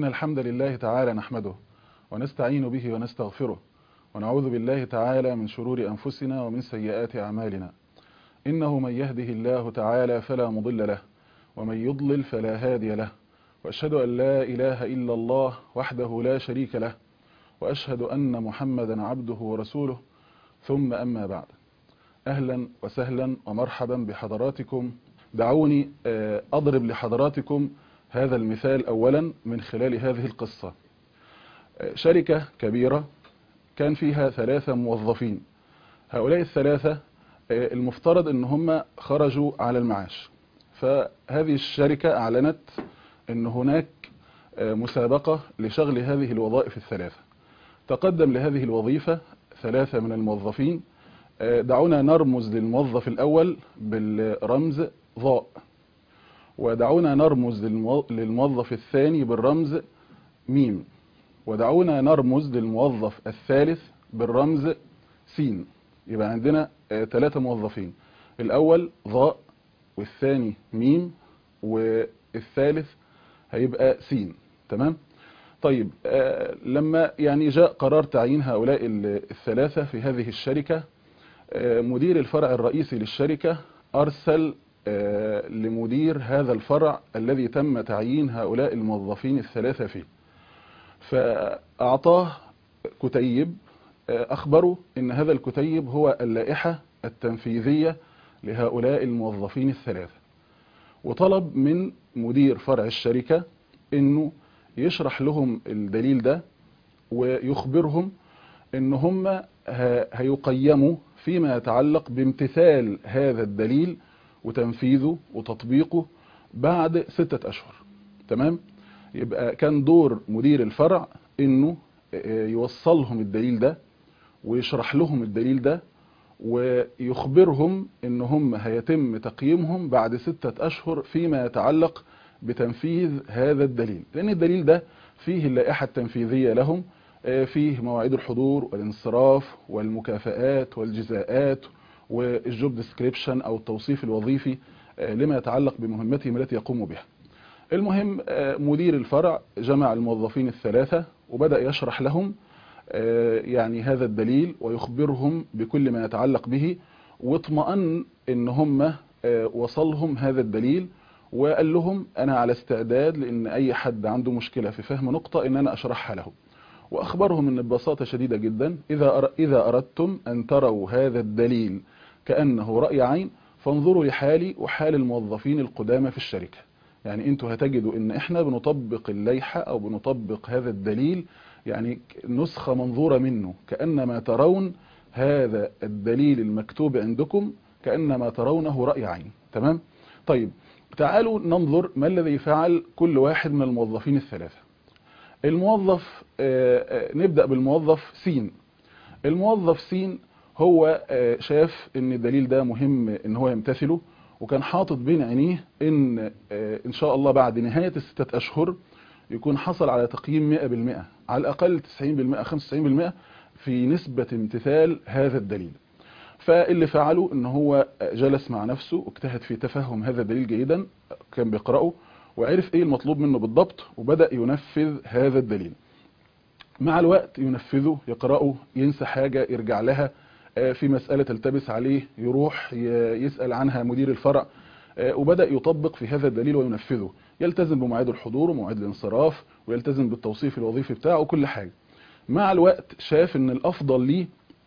الحمد لله تعالى نحمده ونستعين به ونستغفره ونعوذ بالله تعالى من شرور أنفسنا ومن سيئات أعمالنا إنه من يهده الله تعالى فلا مضل له ومن يضلل فلا هادي له وأشهد أن لا إله إلا الله وحده لا شريك له وأشهد أن محمدا عبده ورسوله ثم أما بعد أهلا وسهلا ومرحبا بحضراتكم دعوني أضرب لحضراتكم هذا المثال أولا من خلال هذه القصة شركة كبيرة كان فيها ثلاثة موظفين هؤلاء الثلاثة المفترض ان هم خرجوا على المعاش فهذه الشركة اعلنت ان هناك مسابقة لشغل هذه الوظائف الثلاثة تقدم لهذه الوظيفة ثلاثة من الموظفين دعونا نرمز للموظف الاول بالرمز ضاء ودعونا نرمز للموظف الثاني بالرمز ميم ودعونا نرمز للموظف الثالث بالرمز سين يبقى عندنا ثلاثة موظفين الأول ضاء والثاني ميم والثالث هيبقى سين تمام طيب لما يعني جاء قرار تعيين هؤلاء الثلاثة في هذه الشركة مدير الفرع الرئيسي للشركة أرسل لمدير هذا الفرع الذي تم تعيين هؤلاء الموظفين الثلاثة فيه فأعطاه كتيب أخبره أن هذا الكتيب هو اللائحة التنفيذية لهؤلاء الموظفين الثلاثة وطلب من مدير فرع الشركة أنه يشرح لهم الدليل ده ويخبرهم أن هم هيقيموا فيما يتعلق بامتثال هذا الدليل وتنفيذه وتطبيقه بعد ستة أشهر تمام؟ يبقى كان دور مدير الفرع انه يوصلهم الدليل ده ويشرح لهم الدليل ده ويخبرهم ان هم هيتم تقييمهم بعد ستة اشهر فيما يتعلق بتنفيذ هذا الدليل لان الدليل ده فيه اللائحة التنفيذية لهم فيه مواعيد الحضور والانصراف والمكافآت والجزاءات والجوب ديسكريبشن او التوصيف الوظيفي لما يتعلق بمهمتهم التي يقوموا بها المهم مدير الفرع جمع الموظفين الثلاثة وبدأ يشرح لهم يعني هذا الدليل ويخبرهم بكل ما يتعلق به واطمأن ان هم وصلهم هذا الدليل وقال لهم انا على استعداد لان اي حد عنده مشكلة في فهم نقطة ان انا اشرحها له واخبرهم ان ببساطة شديدة جدا اذا اذا اردتم ان تروا هذا الدليل كأنه رأي عين فانظروا لحالي وحال الموظفين القدامى في الشركة يعني انتوا هتجدوا ان احنا بنطبق الليحة او بنطبق هذا الدليل يعني نسخة منظورة منه كأنما ترون هذا الدليل المكتوب عندكم كأنما ترونه رأي عين تمام طيب تعالوا ننظر ما الذي فعل كل واحد من الموظفين الثلاثة الموظف نبدأ بالموظف سين الموظف سين هو شاف ان الدليل ده مهم ان هو يمتثله وكان حاطط بين عينيه ان ان شاء الله بعد نهاية الستة اشهر يكون حصل على تقييم 100% على الاقل 90% 95% في نسبة امتثال هذا الدليل فاللي فعله ان هو جلس مع نفسه واجتهد في تفهم هذا الدليل جيدا كان بيقرأه وعرف ايه المطلوب منه بالضبط وبدأ ينفذ هذا الدليل مع الوقت ينفذه يقرأه ينسى حاجة يرجع لها في مسألة تلتبس عليه يروح يسأل عنها مدير الفرع وبدأ يطبق في هذا الدليل وينفذه يلتزم بمواعيد الحضور ومواعيد الانصراف ويلتزم بالتوصيف الوظيفي بتاعه وكل حاجة مع الوقت شاف ان الافضل ليه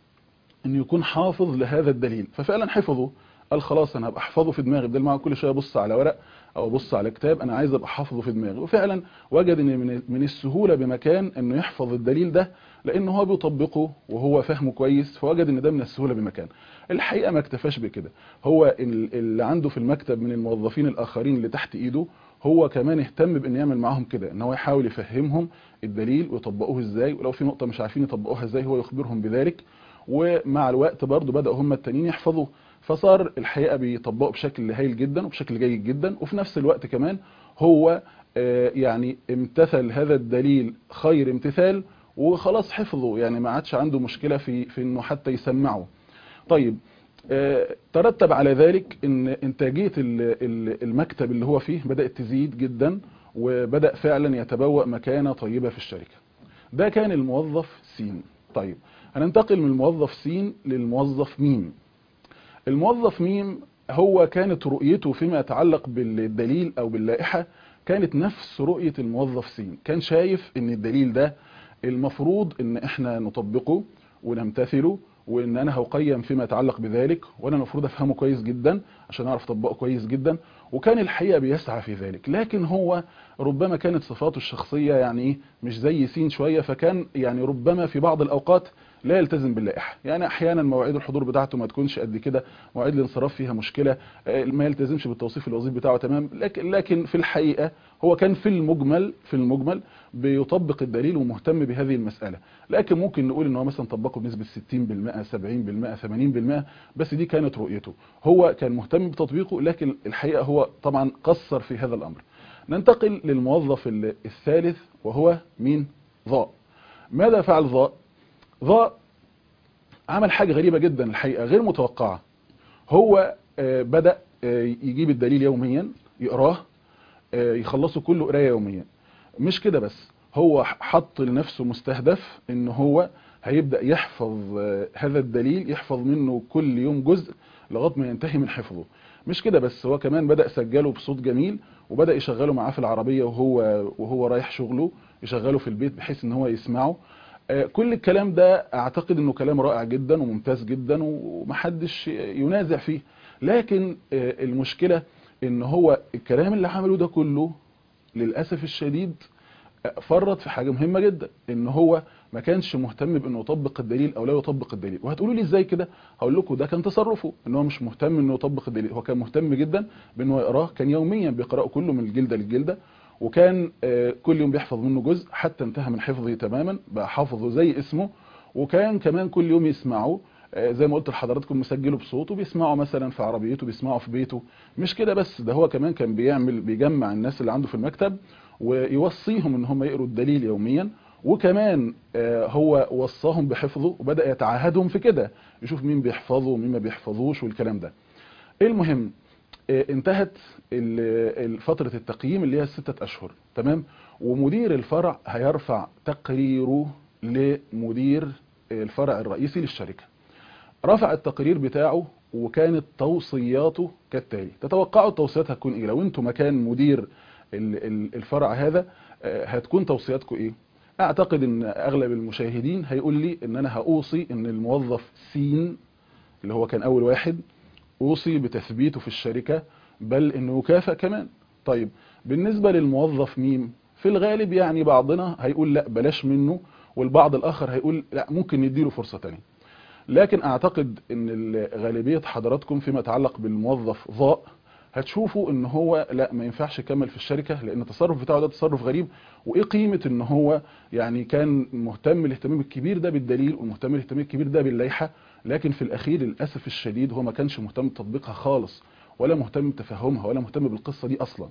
ان يكون حافظ لهذا الدليل ففعلا حفظه قال خلاص انا هبقى احفظه في دماغي بدل ما كل شويه ابص على ورق او ابص على كتاب انا عايز ابقى حافظه في دماغي وفعلا وجد ان من السهوله بمكان انه يحفظ الدليل ده لان هو بيطبقه وهو فاهمه كويس فوجد ان ده من السهوله بمكان الحقيقه ما اكتفاش بكده هو اللي عنده في المكتب من الموظفين الاخرين اللي تحت ايده هو كمان اهتم بان يعمل معاهم كده ان هو يحاول يفهمهم الدليل ويطبقوه ازاي ولو في نقطه مش عارفين يطبقوها ازاي هو يخبرهم بذلك ومع الوقت برضه بدأوا هم التانيين يحفظوه فصار الحقيقة بيطبقوا بشكل هايل جدا وبشكل جيد جدا وفي نفس الوقت كمان هو يعني امتثل هذا الدليل خير امتثال وخلاص حفظه يعني ما عادش عنده مشكلة في في انه حتى يسمعه طيب ترتب على ذلك ان انتاجية المكتب اللي هو فيه بدأت تزيد جدا وبدأ فعلا يتبوأ مكانة طيبة في الشركة ده كان الموظف سين طيب هننتقل من الموظف سين للموظف ميم الموظف ميم هو كانت رؤيته فيما يتعلق بالدليل او باللائحة كانت نفس رؤية الموظف سين كان شايف ان الدليل ده المفروض ان احنا نطبقه ونمتثله وان انا هقيم فيما يتعلق بذلك وانا المفروض افهمه كويس جدا عشان اعرف اطبقه كويس جدا وكان الحقيقه بيسعى في ذلك لكن هو ربما كانت صفاته الشخصيه يعني ايه مش زي سين شويه فكان يعني ربما في بعض الاوقات لا يلتزم باللائحه يعني احيانا مواعيد الحضور بتاعته ما تكونش قد كده مواعيد الانصراف فيها مشكله ما يلتزمش بالتوصيف الوظيفي بتاعه تمام لكن لكن في الحقيقه هو كان في المجمل في المجمل بيطبق الدليل ومهتم بهذه المساله لكن ممكن نقول ان هو مثلا طبقه بنسبه 60% 70% 80% بس دي كانت رؤيته هو كان مهتم بتطبيقه لكن الحقيقه هو طبعا قصر في هذا الامر ننتقل للموظف الثالث وهو مين ضاء ماذا فعل ضاء ضاء عمل حاجة غريبة جدا الحقيقة غير متوقعة هو بدأ يجيب الدليل يوميا يقراه يخلصه كله قرايه يوميا مش كده بس هو حط لنفسه مستهدف ان هو هيبدأ يحفظ هذا الدليل يحفظ منه كل يوم جزء لغايه ما ينتهي من حفظه مش كده بس هو كمان بدأ سجله بصوت جميل وبدأ يشغله معاه في العربية وهو وهو رايح شغله يشغله في البيت بحيث ان هو يسمعه كل الكلام ده اعتقد انه كلام رائع جدا وممتاز جدا ومحدش ينازع فيه لكن المشكلة ان هو الكلام اللي عمله ده كله للأسف الشديد فرط في حاجة مهمة جدا ان هو ما كانش مهتم بانه يطبق الدليل او لا يطبق الدليل وهتقولوا لي ازاي كده هقول لكم ده كان تصرفه ان هو مش مهتم انه يطبق الدليل هو كان مهتم جدا بانه يقراه كان يوميا بيقراه كله من الجلده للجلده وكان كل يوم بيحفظ منه جزء حتى انتهى من حفظه تماما بقى حافظه زي اسمه وكان كمان كل يوم يسمعه زي ما قلت لحضراتكم مسجله بصوته بيسمعه مثلا في عربيته بيسمعه في بيته مش كده بس ده هو كمان كان بيعمل بيجمع الناس اللي عنده في المكتب ويوصيهم ان هم يقروا الدليل يوميا وكمان هو وصاهم بحفظه وبدأ يتعاهدهم في كده يشوف مين بيحفظه ومين ما بيحفظوش والكلام ده المهم انتهت فترة التقييم اللي هي الستة أشهر تمام ومدير الفرع هيرفع تقريره لمدير الفرع الرئيسي للشركة رفع التقرير بتاعه وكانت توصياته كالتالي تتوقعوا التوصيات هتكون ايه لو انتم مكان مدير الفرع هذا هتكون توصياتكم ايه اعتقد ان اغلب المشاهدين هيقول لي ان انا هاوصي ان الموظف سين اللي هو كان اول واحد اوصي بتثبيته في الشركة بل انه يكافئ كمان طيب بالنسبة للموظف ميم في الغالب يعني بعضنا هيقول لا بلاش منه والبعض الاخر هيقول لا ممكن نديله فرصة تانية لكن اعتقد ان غالبية حضراتكم فيما يتعلق بالموظف ضاء هتشوفوا ان هو لا ما ينفعش يكمل في الشركة لان التصرف بتاعه ده تصرف غريب وايه قيمة ان هو يعني كان مهتم الاهتمام الكبير ده بالدليل ومهتم الاهتمام الكبير ده باللائحة لكن في الاخير للاسف الشديد هو ما كانش مهتم بتطبيقها خالص ولا مهتم بتفهمها ولا مهتم بالقصة دي اصلا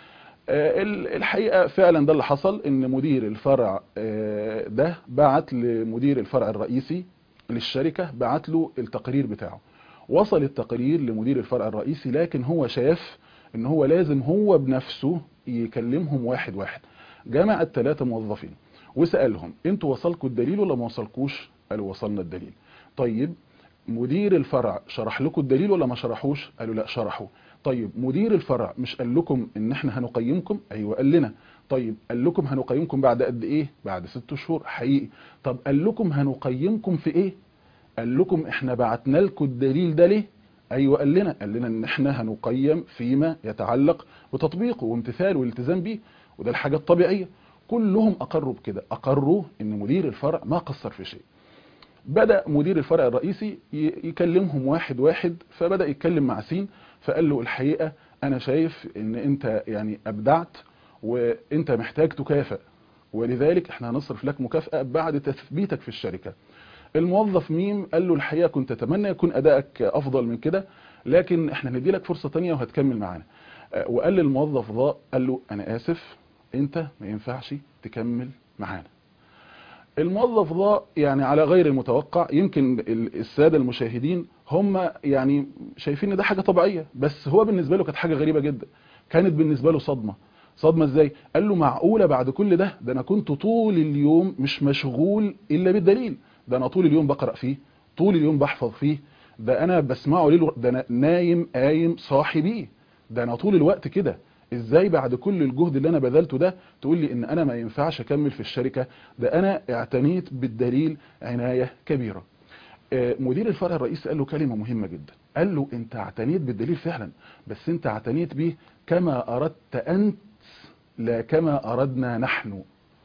الحقيقة فعلا ده اللي حصل ان مدير الفرع ده بعت لمدير الفرع الرئيسي للشركة بعت له التقرير بتاعه وصل التقرير لمدير الفرع الرئيسي لكن هو شاف ان هو لازم هو بنفسه يكلمهم واحد واحد جمع الثلاثة موظفين وسألهم انتوا وصلكوا الدليل ولا ما وصلكوش قالوا وصلنا الدليل طيب مدير الفرع شرح لكم الدليل ولا ما شرحوش قالوا لا شرحوا طيب مدير الفرع مش قال لكم ان احنا هنقيمكم ايوه قال لنا طيب قال لكم هنقيمكم بعد قد ايه بعد ست شهور حقيقي طب قال لكم هنقيمكم في ايه قال لكم احنا بعتنا لكم الدليل ده ليه ايوه قال لنا قال لنا ان احنا هنقيم فيما يتعلق بتطبيقه وامتثاله والالتزام بيه وده الحاجة الطبيعية كلهم اقروا بكده اقروا ان مدير الفرع ما قصر في شيء بدأ مدير الفرع الرئيسي يكلمهم واحد واحد فبدأ يتكلم مع سين فقال له الحقيقة انا شايف ان انت يعني ابدعت وانت محتاج تكافئ ولذلك احنا هنصرف لك مكافأة بعد تثبيتك في الشركة الموظف ميم قال له الحقيقة كنت اتمنى يكون ادائك افضل من كده لكن احنا هندي لك فرصة تانية وهتكمل معانا وقال للموظف ضاء قال له انا اسف انت ما ينفعش تكمل معانا الموظف ضاء يعني على غير المتوقع يمكن السادة المشاهدين هم يعني شايفين ان ده حاجة طبيعية بس هو بالنسبة له كانت حاجة غريبة جدا كانت بالنسبة له صدمة صدمة ازاي قال له معقولة بعد كل ده ده انا كنت طول اليوم مش مشغول الا بالدليل ده انا طول اليوم بقرأ فيه طول اليوم بحفظ فيه ده انا بسمعه ليل ده انا نايم قايم صاحي بيه ده انا طول الوقت كده ازاي بعد كل الجهد اللي انا بذلته ده تقول لي ان انا ما ينفعش اكمل في الشركة ده انا اعتنيت بالدليل عناية كبيرة مدير الفرع الرئيسي قال له كلمة مهمة جدا قال له انت اعتنيت بالدليل فعلا بس انت اعتنيت به كما اردت انت لا كما اردنا نحن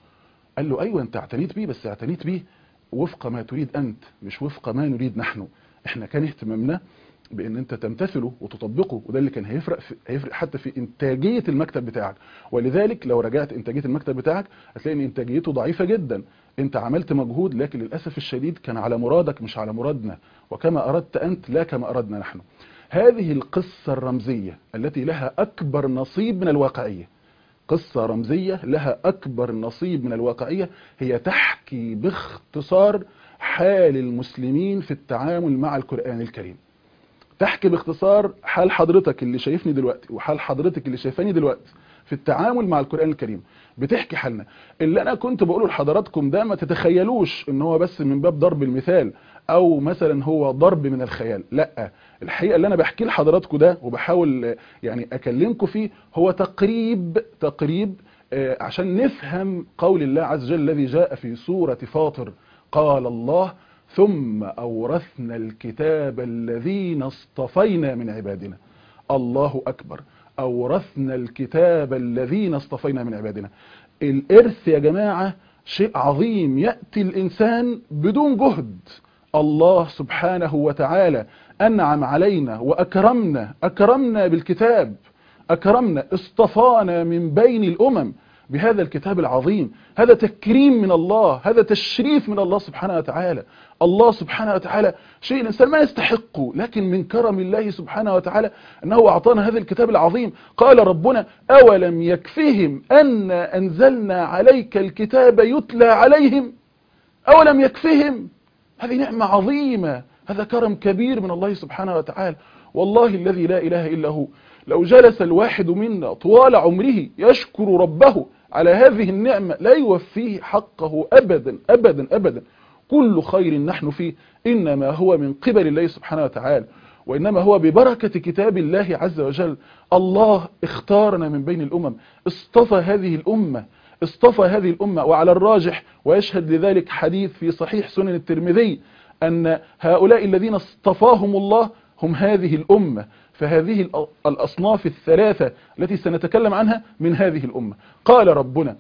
قال له ايوه انت اعتنيت بيه بس اعتنيت بيه وفق ما تريد انت مش وفق ما نريد نحن احنا كان اهتمامنا بان انت تمتثله وتطبقه وده اللي كان هيفرق في هيفرق حتى في انتاجيه المكتب بتاعك ولذلك لو رجعت انتاجيه المكتب بتاعك هتلاقي ان انتاجيته ضعيفه جدا انت عملت مجهود لكن للاسف الشديد كان على مرادك مش على مرادنا وكما اردت انت لا كما اردنا نحن هذه القصه الرمزيه التي لها اكبر نصيب من الواقعيه قصه رمزيه لها اكبر نصيب من الواقعيه هي تحكي باختصار حال المسلمين في التعامل مع القران الكريم تحكي باختصار حال حضرتك اللي شايفني دلوقتي وحال حضرتك اللي شايفاني دلوقتي في التعامل مع القرآن الكريم بتحكي حالنا اللي انا كنت بقوله لحضراتكم ده ما تتخيلوش ان هو بس من باب ضرب المثال او مثلا هو ضرب من الخيال لا الحقيقة اللي انا بحكي لحضراتكم ده وبحاول يعني اكلمكم فيه هو تقريب تقريب عشان نفهم قول الله عز وجل الذي جاء في سورة فاطر قال الله ثم أورثنا الكتاب الذين اصطفينا من عبادنا الله أكبر أورثنا الكتاب الذين اصطفينا من عبادنا الإرث يا جماعة شيء عظيم يأتي الإنسان بدون جهد الله سبحانه وتعالى أنعم علينا وأكرمنا أكرمنا بالكتاب أكرمنا اصطفانا من بين الأمم بهذا الكتاب العظيم هذا تكريم من الله هذا تشريف من الله سبحانه وتعالى الله سبحانه وتعالى شيء الإنسان ما يستحقه لكن من كرم الله سبحانه وتعالى أنه أعطانا هذا الكتاب العظيم قال ربنا أولم يكفهم أن أنزلنا عليك الكتاب يتلى عليهم أولم يكفهم هذه نعمة عظيمة هذا كرم كبير من الله سبحانه وتعالى والله الذي لا إله إلا هو لو جلس الواحد منا طوال عمره يشكر ربه على هذه النعمة لا يوفيه حقه أبدا أبدا أبدا كل خير نحن فيه إنما هو من قبل الله سبحانه وتعالى وإنما هو ببركة كتاب الله عز وجل الله اختارنا من بين الأمم اصطفى هذه الأمة اصطفى هذه الأمة وعلى الراجح ويشهد لذلك حديث في صحيح سنن الترمذي أن هؤلاء الذين اصطفاهم الله هم هذه الأمة فهذه الأصناف الثلاثة التي سنتكلم عنها من هذه الأمة قال ربنا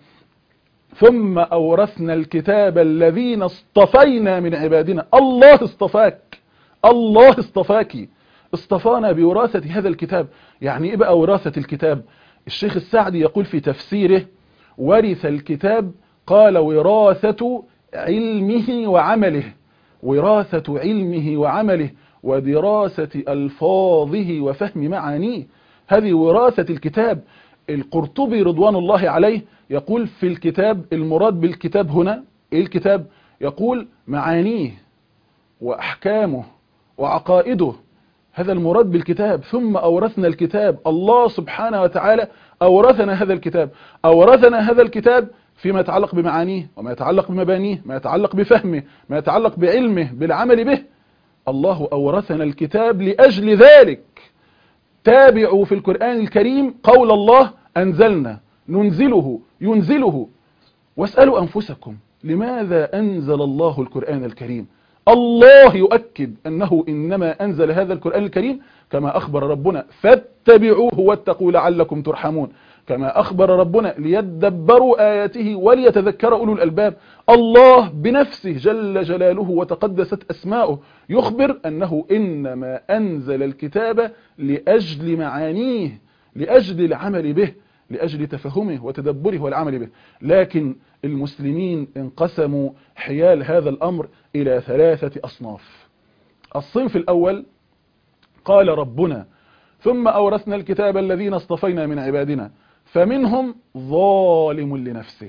ثم أورثنا الكتاب الذين اصطفينا من عبادنا الله اصطفاك الله اصطفاك اصطفانا بوراثة هذا الكتاب يعني ايه بقى وراثة الكتاب الشيخ السعدي يقول في تفسيره ورث الكتاب قال وراثة علمه وعمله وراثة علمه وعمله ودراسة ألفاظه وفهم معانيه هذه وراثة الكتاب القرطبي رضوان الله عليه يقول في الكتاب المراد بالكتاب هنا إيه الكتاب يقول معانيه وأحكامه وعقائده هذا المراد بالكتاب ثم أورثنا الكتاب الله سبحانه وتعالى أورثنا هذا الكتاب أورثنا هذا الكتاب فيما يتعلق بمعانيه وما يتعلق بمبانيه ما يتعلق بفهمه ما يتعلق بعلمه بالعمل به الله أورثنا الكتاب لأجل ذلك تابعوا في القرآن الكريم قول الله أنزلنا ننزله ينزله واسألوا أنفسكم لماذا أنزل الله القرآن الكريم الله يؤكد أنه إنما أنزل هذا القرآن الكريم كما أخبر ربنا فاتبعوه واتقوا لعلكم ترحمون كما أخبر ربنا ليدبروا آياته وليتذكر أولو الألباب الله بنفسه جل جلاله وتقدست أسماؤه يخبر أنه إنما أنزل الكتاب لأجل معانيه لأجل العمل به لأجل تفهمه وتدبره والعمل به لكن المسلمين انقسموا حيال هذا الأمر إلى ثلاثة أصناف الصنف الأول قال ربنا ثم أورثنا الكتاب الذين اصطفينا من عبادنا فمنهم ظالم لنفسه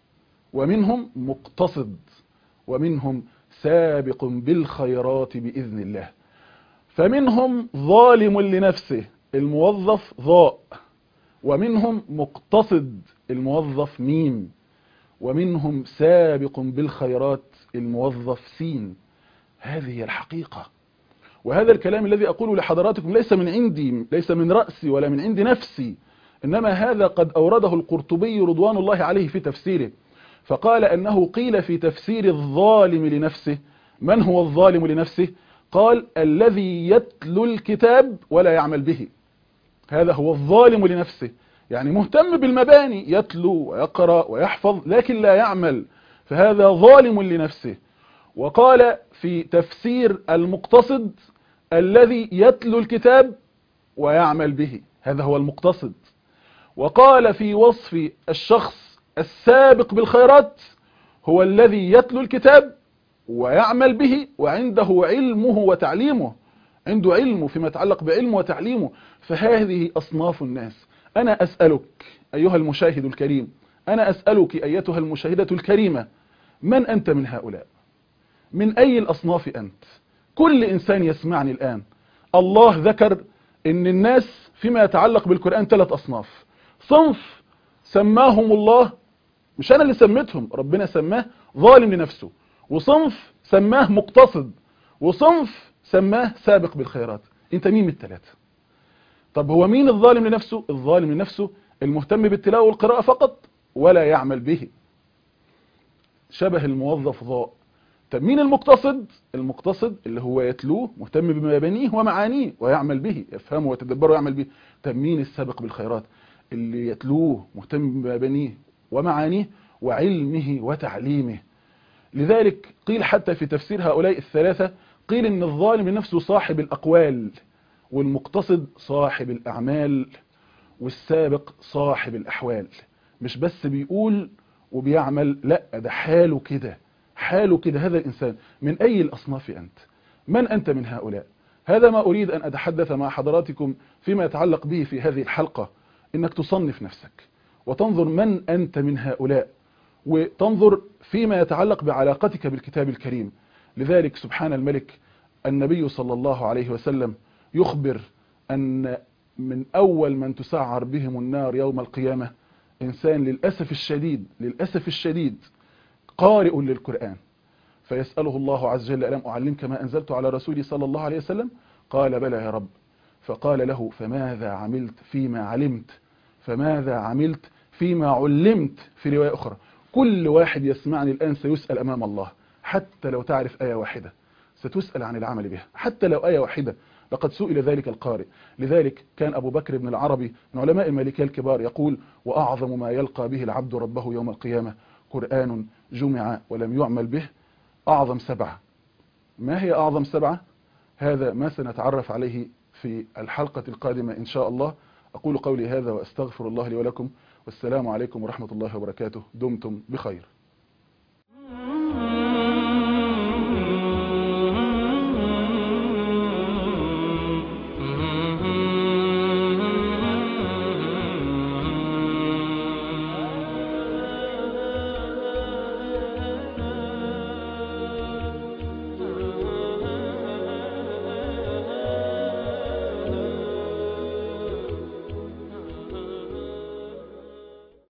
ومنهم مقتصد ومنهم سابق بالخيرات بإذن الله فمنهم ظالم لنفسه الموظف ضاء ومنهم مقتصد الموظف ميم ومنهم سابق بالخيرات الموظف سين هذه هي الحقيقة وهذا الكلام الذي أقوله لحضراتكم ليس من عندي ليس من رأسي ولا من عند نفسي إنما هذا قد أورده القرطبي رضوان الله عليه في تفسيره فقال أنه قيل في تفسير الظالم لنفسه من هو الظالم لنفسه قال الذي يتلو الكتاب ولا يعمل به هذا هو الظالم لنفسه يعني مهتم بالمباني يتلو ويقرأ ويحفظ لكن لا يعمل فهذا ظالم لنفسه وقال في تفسير المقتصد الذي يتلو الكتاب ويعمل به هذا هو المقتصد وقال في وصف الشخص السابق بالخيرات هو الذي يتلو الكتاب ويعمل به وعنده علمه وتعليمه عنده علمه فيما يتعلق بعلمه وتعليمه فهذه أصناف الناس أنا أسألك أيها المشاهد الكريم أنا أسألك أيتها المشاهدة الكريمة من أنت من هؤلاء من أي الأصناف أنت كل إنسان يسمعني الآن الله ذكر أن الناس فيما يتعلق بالقرآن ثلاث أصناف صنف سماهم الله مش أنا اللي سميتهم ربنا سماه ظالم لنفسه وصنف سماه مقتصد وصنف سماه سابق بالخيرات انت مين من الثلاثة طب هو مين الظالم لنفسه الظالم لنفسه المهتم بالتلاوة والقراءة فقط ولا يعمل به شبه الموظف ضاء طب مين المقتصد المقتصد اللي هو يتلوه مهتم بمبانيه ومعانيه ويعمل به يفهمه ويتدبره ويعمل به طب مين السابق بالخيرات اللي يتلوه مهتم بمبانيه ومعانيه وعلمه وتعليمه لذلك قيل حتى في تفسير هؤلاء الثلاثة قيل ان الظالم نفسه صاحب الأقوال والمقتصد صاحب الأعمال والسابق صاحب الأحوال مش بس بيقول وبيعمل لا ده حاله كده حاله كده هذا الإنسان من أي الأصناف أنت من أنت من هؤلاء هذا ما أريد أن أتحدث مع حضراتكم فيما يتعلق به في هذه الحلقة إنك تصنف نفسك وتنظر من أنت من هؤلاء وتنظر فيما يتعلق بعلاقتك بالكتاب الكريم لذلك سبحان الملك النبي صلى الله عليه وسلم يخبر أن من أول من تسعر بهم النار يوم القيامة إنسان للأسف الشديد للأسف الشديد قارئ للقرآن فيسأله الله عز وجل ألم أعلمك ما أنزلت على رسولي صلى الله عليه وسلم قال بلى يا رب فقال له فماذا عملت فيما علمت فماذا عملت فيما علمت في رواية أخرى كل واحد يسمعني الآن سيسأل أمام الله حتى لو تعرف آية واحدة ستسأل عن العمل بها حتى لو آية واحدة لقد سئل ذلك القارئ لذلك كان أبو بكر بن العربي من علماء المالكية الكبار يقول وأعظم ما يلقى به العبد ربه يوم القيامة قرآن جمع ولم يعمل به أعظم سبعة ما هي أعظم سبعة؟ هذا ما سنتعرف عليه في الحلقة القادمة إن شاء الله أقول قولي هذا وأستغفر الله لي ولكم والسلام عليكم ورحمة الله وبركاته دمتم بخير